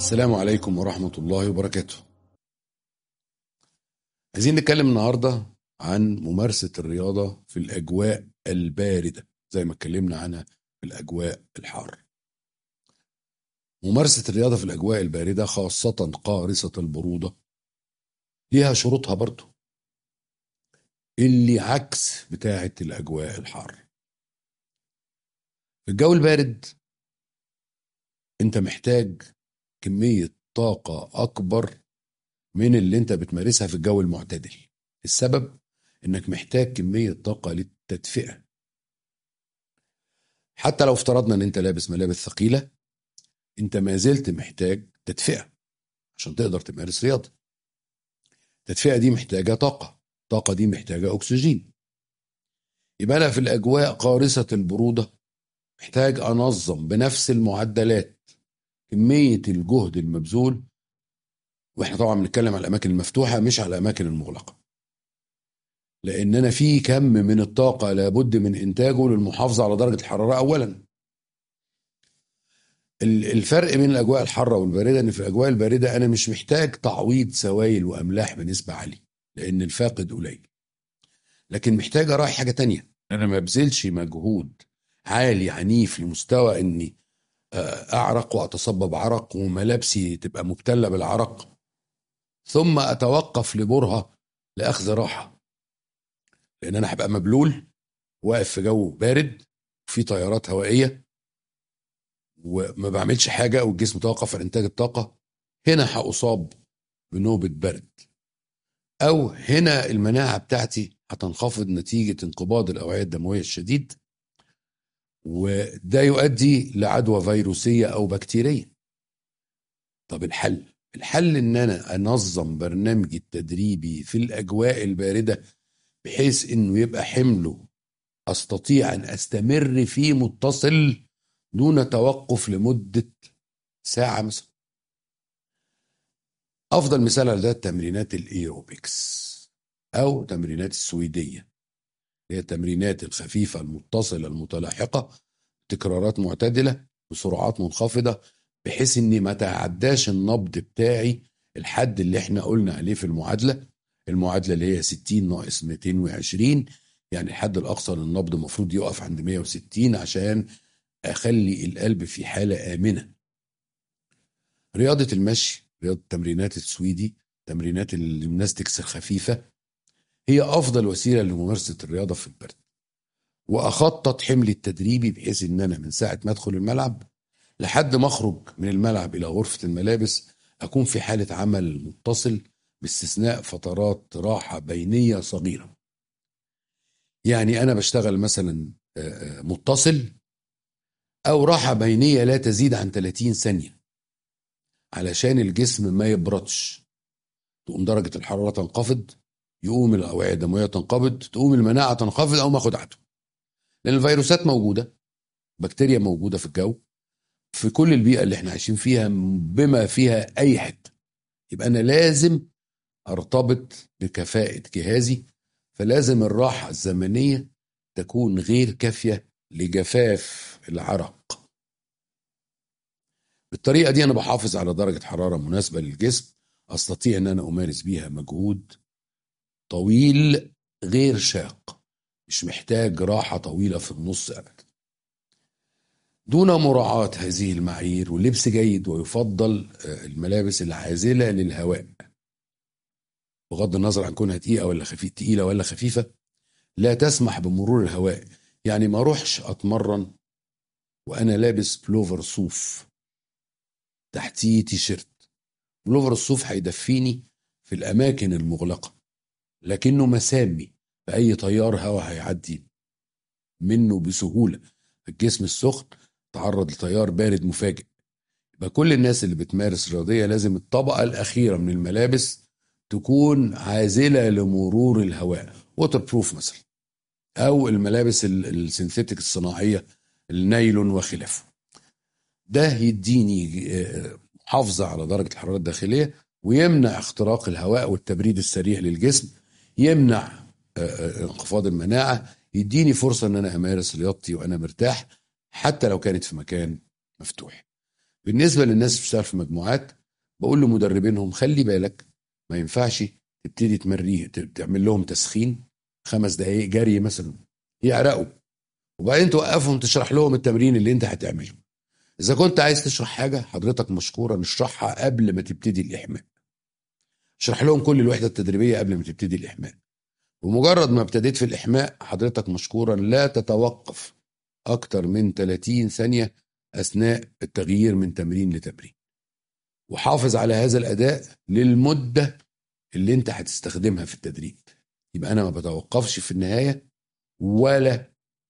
السلام عليكم ورحمة الله وبركاته عايزين نتكلم النهاردة عن ممارسة الرياضة في الأجواء الباردة زي ما اتكلمنا عنها في الأجواء الحارة ممارسة الرياضة في الأجواء الباردة خاصة قارصة البرودة ليها شروطها برضو اللي عكس بتاعة الأجواء الحارة في الجو البارد انت محتاج كمية طاقة أكبر من اللي انت بتمارسها في الجو المعتدل السبب انك محتاج كمية طاقة للتدفئة حتى لو افترضنا ان انت لابس ملابس ثقيلة انت ما زلت محتاج تدفئة عشان تقدر تمارس رياضة التدفئة دي محتاجة طاقة الطاقة دي محتاجة أكسجين يبقى أنا في الأجواء قارصة البرودة محتاج أنظم بنفس المعدلات كمية الجهد المبذول واحنا طبعا بنتكلم على الأماكن المفتوحة مش على الأماكن المغلقة لأن أنا في كم من الطاقة لابد من إنتاجه للمحافظة على درجة الحرارة أولا الفرق بين الأجواء الحارة والباردة إن في الأجواء الباردة أنا مش محتاج تعويض سوائل وأملاح بنسبة عالية لأن الفاقد قليل لكن محتاج أراعي حاجة تانية أنا ما بذلش مجهود عالي عنيف لمستوى إني أعرق وأتصبب عرق وملابسي تبقى مبتلة بالعرق ثم أتوقف لبرهة لأخذ راحة لأن أنا هبقى مبلول واقف في جو بارد في تيارات هوائية وما بعملش حاجة والجسم توقف عن إنتاج الطاقة هنا هأصاب بنوبة برد أو هنا المناعة بتاعتي هتنخفض نتيجة انقباض الأوعية الدموية الشديد وده يؤدي لعدوى فيروسية أو بكتيرية طب الحل الحل ان انا انظم برنامجي التدريبي في الاجواء البارده بحيث انه يبقى حمله استطيع ان استمر فيه متصل دون توقف لمده ساعه مثلا افضل مثال على ده التمرينات الايروبكس او تمرينات السويديه هي التمرينات الخفيفه المتصله المتلاحقه تكرارات معتدله بسرعات منخفضه بحيث اني ما تعداش النبض بتاعي الحد اللي احنا قلنا عليه في المعادله المعادله اللي هي 60 ناقص 220 يعني الحد الاقصى للنبض المفروض يقف عند 160 عشان اخلي القلب في حاله امنه رياضه المشي رياضه التمرينات السويدي تمرينات الجيمناستكس الخفيفه هي افضل وسيله لممارسه الرياضه في البرد واخطط حملي التدريبي بحيث ان انا من ساعه ما ادخل الملعب لحد ما اخرج من الملعب الى غرفه الملابس اكون في حاله عمل متصل باستثناء فترات راحه بينيه صغيره يعني انا بشتغل مثلا متصل او راحه بينيه لا تزيد عن 30 ثانيه علشان الجسم ما يبردش تقوم درجه الحراره تنخفض يقوم الاوعيه الدمويه تنقبض تقوم المناعه تنخفض او ما اخد عدو لان الفيروسات موجوده بكتيريا موجوده في الجو في كل البيئه اللي احنا عايشين فيها بما فيها اي حته يبقى انا لازم ارتبط بكفاءه جهازي فلازم الراحه الزمنيه تكون غير كافيه لجفاف العرق بالطريقه دي انا بحافظ على درجه حراره مناسبه للجسم استطيع ان انا امارس بيها مجهود طويل غير شاق مش محتاج راحه طويله في النص ابدا دون مراعاة هذه المعايير واللبس جيد ويفضل الملابس العازلة للهواء بغض النظر عن كونها تقيلة ولا خفيفة تقيلة ولا خفيفة لا تسمح بمرور الهواء يعني ما اروحش اتمرن وانا لابس بلوفر صوف تحتيه تي شيرت بلوفر الصوف هيدفيني في الاماكن المغلقة لكنه مسامي بأي تيار هواء هيعدي منه بسهولة الجسم السخن تعرض لتيار بارد مفاجئ يبقى كل الناس اللي بتمارس رياضية لازم الطبقة الأخيرة من الملابس تكون عازلة لمرور الهواء ووتر بروف مثلا أو الملابس السينثيتك الصناعية النايلون وخلافه ده يديني محافظة على درجة الحرارة الداخلية ويمنع اختراق الهواء والتبريد السريع للجسم يمنع انخفاض المناعة يديني فرصة ان انا امارس رياضتي وانا مرتاح حتى لو كانت في مكان مفتوح بالنسبه للناس اللي بتشتغل في مجموعات بقول لمدربينهم خلي بالك ما ينفعش تبتدي تمريه تعمل لهم تسخين خمس دقائق جري مثلا يعرقوا وبعدين توقفهم تشرح لهم التمرين اللي انت هتعمله اذا كنت عايز تشرح حاجه حضرتك مشكورا اشرحها قبل ما تبتدي الاحماء اشرح لهم كل الوحده التدريبيه قبل ما تبتدي الاحماء ومجرد ما ابتديت في الاحماء حضرتك مشكورا لا تتوقف اكتر من 30 ثانيه اثناء التغيير من تمرين لتمرين وحافظ على هذا الاداء للمده اللي انت هتستخدمها في التدريب يبقى انا ما بتوقفش في النهايه ولا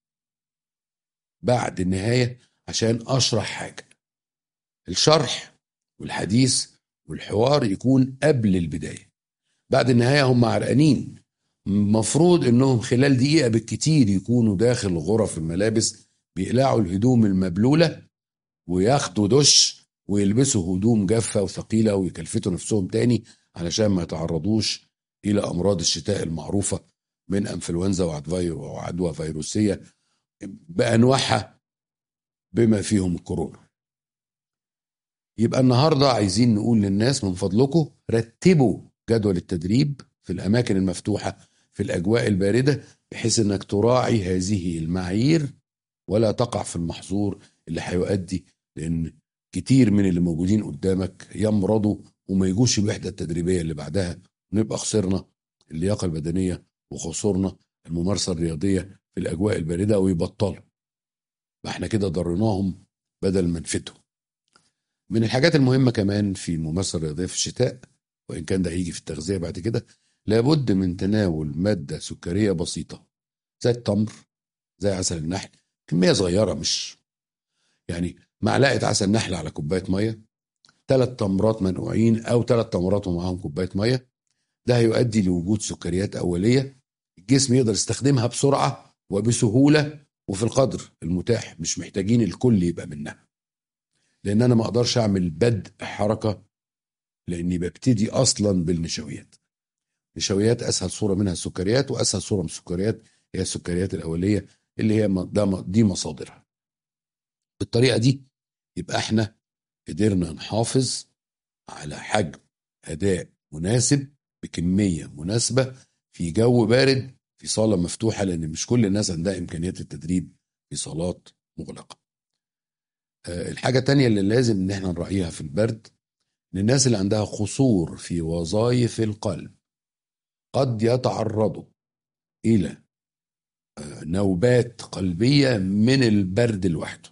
بعد النهايه عشان اشرح حاجه الشرح والحديث والحوار يكون قبل البدايه بعد النهايه هم عرقانين مفروض انهم خلال دقيقه بالكتير يكونوا داخل غرف الملابس بيقلعوا الهدوم المبلوله وياخدوا دش ويلبسوا هدوم جافه وثقيله ويكلفتوا نفسهم تاني علشان ما يتعرضوش الى امراض الشتاء المعروفه من انفلونزا وعدوى فيروسيه بانواعها بما فيهم الكورونا يبقى النهارده عايزين نقول للناس من فضلكم رتبوا جدول التدريب في الاماكن المفتوحه في الاجواء البارده بحيث انك تراعي هذه المعايير ولا تقع في المحظور اللي هيؤدي لان كتير من اللي موجودين قدامك يمرضوا وما يجوش الوحده التدريبيه اللي بعدها نبقى خسرنا اللياقه البدنيه وخسرنا الممارسه الرياضيه في الاجواء البارده ويبطلوا فاحنا كده ضرناهم بدل ما نفيدهم من الحاجات المهمه كمان في الممارسه الرياضيه في الشتاء وان كان ده هيجي في التغذيه بعد كده لابد من تناول ماده سكريه بسيطه زي التمر زي عسل النحل كميه صغيره مش يعني معلقه عسل نحل على كوبايه ميه ثلاث تمرات منقوعين او ثلاث تمرات ومعاهم كوبايه ميه ده هيؤدي لوجود سكريات اوليه الجسم يقدر يستخدمها بسرعه وبسهوله وفي القدر المتاح مش محتاجين الكل يبقى منها لان انا ما اقدرش اعمل بدء حركه لاني ببتدي اصلا بالنشويات نشويات اسهل صوره منها السكريات واسهل صوره من السكريات هي السكريات الاوليه اللي هي دي مصادرها بالطريقه دي يبقى احنا قدرنا نحافظ على حجم اداء مناسب بكميه مناسبه في جو بارد في صاله مفتوحه لان مش كل الناس عندها امكانيات التدريب في صالات مغلقه. آه، الحاجه الثانيه اللي لازم ان احنا نراعيها في البرد ان الناس اللي عندها قصور في وظائف القلب قد يتعرضوا الى آه، نوبات قلبيه من البرد لوحده.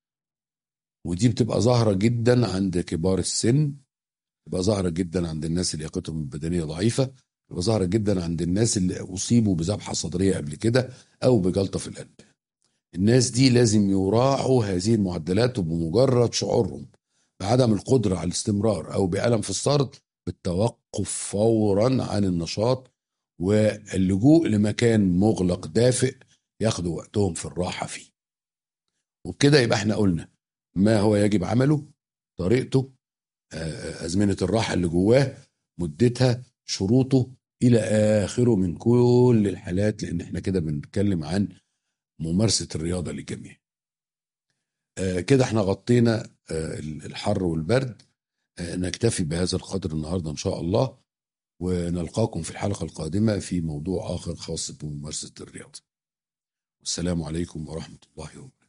ودي بتبقى ظاهره جدا عند كبار السن بتبقى ظاهره جدا عند الناس اللي لياقتهم البدنيه ضعيفه بتبقى ظاهره جدا عند الناس اللي اصيبوا بذبحه صدريه قبل كده او بجلطه في القلب الناس دي لازم يراعوا هذه المعدلات وبمجرد شعورهم بعدم القدره على الاستمرار او بالم في الصرد بالتوقف فورا عن النشاط واللجوء لمكان مغلق دافئ ياخدوا وقتهم في الراحه فيه وبكده يبقى احنا قلنا ما هو يجب عمله طريقته أزمنة الراحة اللي جواه مدتها شروطه إلى آخره من كل الحالات لأن احنا كده بنتكلم عن ممارسة الرياضة للجميع كده احنا غطينا الحر والبرد نكتفي بهذا القدر النهاردة إن شاء الله ونلقاكم في الحلقة القادمة في موضوع آخر خاص بممارسة الرياضة والسلام عليكم ورحمة الله وبركاته